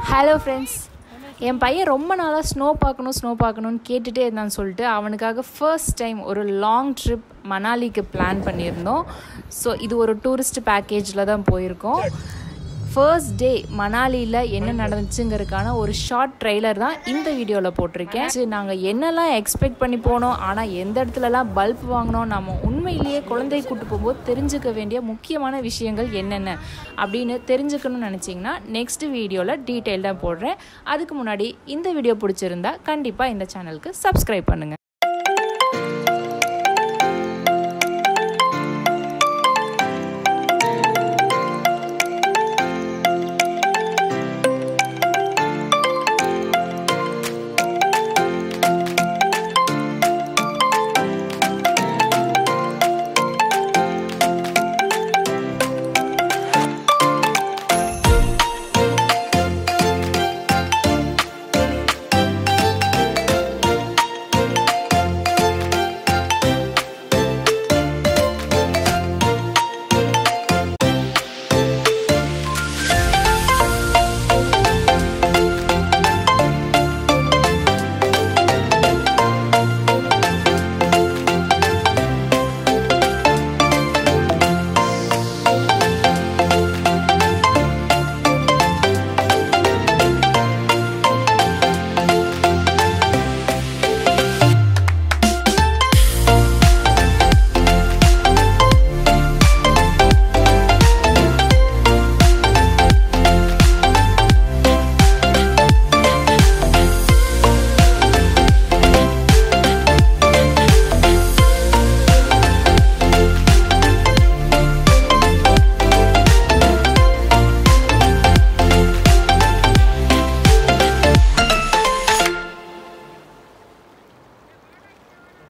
hello friends என் பையன் ரொம்ப நாளாக ஸ்னோ பார்க்கணும் ஸ்னோ பார்க்கணும்னு கேட்டுகிட்டே இருந்தான்னு சொல்லிட்டு அவனுக்காக ஃபர்ஸ்ட் டைம் ஒரு லாங் ட்ரிப் மணாலிக்கு பிளான் பண்ணியிருந்தோம் ஸோ இது ஒரு டூரிஸ்ட் பேக்கேஜில் தான் போயிருக்கோம் ஃபர்ஸ்ட் டே மணாலியில் என்ன நடந்துச்சுங்கிறதுக்கான ஒரு ஷார்ட் ட்ரெய்லர் தான் இந்த வீடியோவில் போட்டிருக்கேன் சரி நாங்கள் என்னெல்லாம் எக்ஸ்பெக்ட் பண்ணி போனோம் ஆனால் எந்த இடத்துலலாம் பல்ப் வாங்கினோம் நம்ம உண்மையிலேயே குழந்தை கூட்டு போகும்போது தெரிஞ்சுக்க வேண்டிய முக்கியமான விஷயங்கள் என்னென்ன அப்படின்னு தெரிஞ்சுக்கணும்னு நினச்சிங்கன்னா நெக்ஸ்ட் வீடியோவில் டீட்டெயில்டாக போடுறேன் அதுக்கு முன்னாடி இந்த வீடியோ பிடிச்சிருந்தா கண்டிப்பாக இந்த சேனலுக்கு சப்ஸ்கிரைப் பண்ணுங்கள்